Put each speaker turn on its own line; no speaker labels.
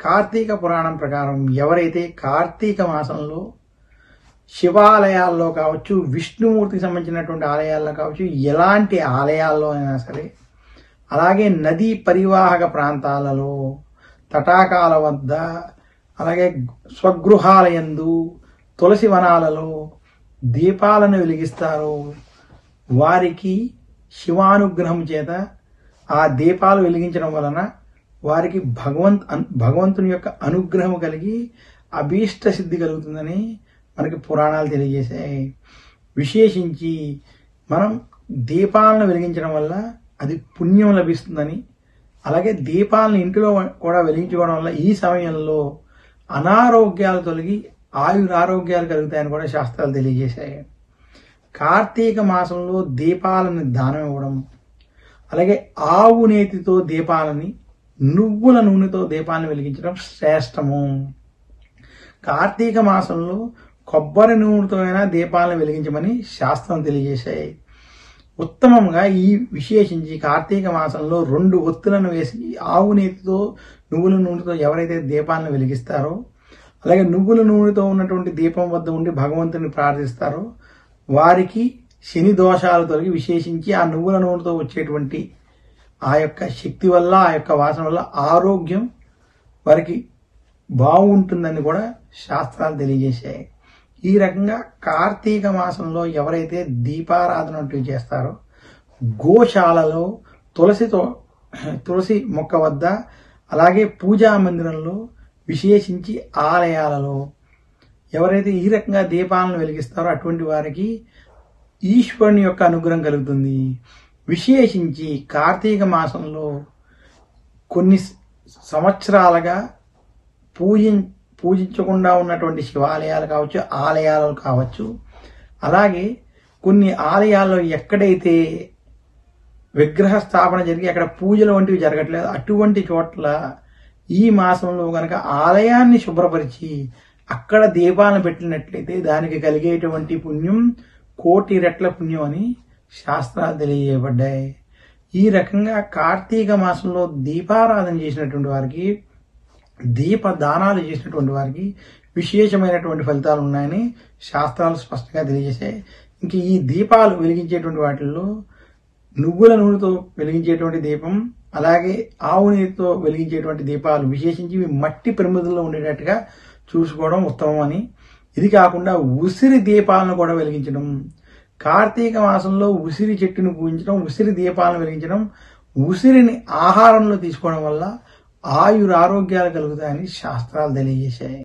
కార్తీక పురాణం ప్రకారం ఎవరైతే కార్తీక మాసంలో శివాలయాల్లో కావచ్చు విష్ణుమూర్తికి సంబంధించినటువంటి ఆలయాల్లో కావచ్చు ఎలాంటి ఆలయాల్లో అయినా సరే అలాగే నదీ పరివాహక ప్రాంతాలలో తటాకాల వద్ద అలాగే స్వగృహాలయందు తులసి వనాలలో దీపాలను వెలిగిస్తారు వారికి శివానుగ్రహం చేత ఆ దీపాలు వెలిగించడం వలన వారికి భగవంత్ అన్- భగవంతుని యొక్క అనుగ్రహం కలిగి అభీష్ట సిద్ధి కలుగుతుందని మనకి పురాణాలు తెలియజేశాయి విశేషించి మనం దీపాలను వెలిగించడం వల్ల అది పుణ్యం లభిస్తుందని అలాగే దీపాలను ఇంటిలో కూడా వెలిగించుకోవడం వల్ల ఈ సమయంలో అనారోగ్యాలు తొలగి ఆయురారోగ్యాలు కలుగుతాయని కూడా శాస్త్రాలు తెలియజేశాయి కార్తీక మాసంలో దీపాలను దానం ఇవ్వడం అలాగే ఆవు నేతితో దీపాలని నువ్వుల నూనెతో దీపాలను వెలిగించడం శ్రేష్టము కార్తీక మాసంలో కొబ్బరి నూనెతో అయినా దీపాలను వెలిగించమని శాస్త్రం తెలియజేశాయి ఉత్తమంగా ఈ విశేషించి కార్తీక మాసంలో రెండు ఒత్తులను వేసి ఆవు నేతితో నువ్వుల నూనెతో ఎవరైతే దీపాలను వెలిగిస్తారో అలాగే నువ్వుల నూనెతో ఉన్నటువంటి దీపం వద్ద ఉండి భగవంతుని ప్రార్థిస్తారో వారికి శని దోషాలు తొలగి విశేషించి ఆ నువ్వుల నూనెతో వచ్చేటువంటి ఆ యొక్క శక్తి వల్ల ఆ యొక్క వాసన వల్ల ఆరోగ్యం వారికి బాగుంటుందని కూడా శాస్త్రాలు తెలియజేశాయి ఈ రకంగా కార్తీక మాసంలో ఎవరైతే దీపారాధన వంటివి చేస్తారో గోశాలలో తులసితో తులసి మొక్క వద్ద అలాగే పూజా మందిరంలో విశేషించి ఆలయాలలో ఎవరైతే ఈ రకంగా దీపాలను వెలిగిస్తారో అటువంటి వారికి ఈశ్వరుని యొక్క అనుగ్రహం కలుగుతుంది విశేషించి కార్తీక మాసంలో కొన్ని సంవత్సరాలుగా పూజ పూజించకుండా ఉన్నటువంటి శివాలయాలు కావచ్చు ఆలయాలు కావచ్చు అలాగే కొన్ని ఆలయాల్లో ఎక్కడైతే విగ్రహ స్థాపన జరిగి అక్కడ పూజలు వంటివి జరగట్లేదు అటువంటి చోట్ల ఈ మాసంలో గనక ఆలయాన్ని శుభ్రపరిచి అక్కడ దీపాలను పెట్టినట్లయితే దానికి కలిగేటువంటి పుణ్యం కోటి రెట్ల పుణ్యం అని శాస్త్రాలు తెలియజేయబడ్డాయి ఈ రకంగా కార్తీక మాసంలో దీపారాధన చేసినటువంటి వారికి దీప దానాలు చేసినటువంటి వారికి విశేషమైనటువంటి ఫలితాలు ఉన్నాయని శాస్త్రాలు స్పష్టంగా తెలియజేశాయి ఇంక ఈ దీపాలు వెలిగించేటువంటి వాటిల్లో నువ్వుల నూనెతో వెలిగించేటువంటి దీపం అలాగే ఆవు నీటితో వెలిగించేటువంటి దీపాలు విశేషించి ఇవి మట్టి ప్రమిదల్లో ఉండేటట్టుగా చూసుకోవడం ఉత్తమం అని ఇది కాకుండా ఉసిరి దీపాలను కూడా వెలిగించడం కార్తీక మాసంలో ఉసిరి చెట్టును పూజించడం ఉసిరి దీపాలను వెలిగించడం ఉసిరిని ఆహారంలో తీసుకోవడం వల్ల ఆయురారోగ్యాలు కలుగుతాయని శాస్త్రాలు తెలియజేశాయి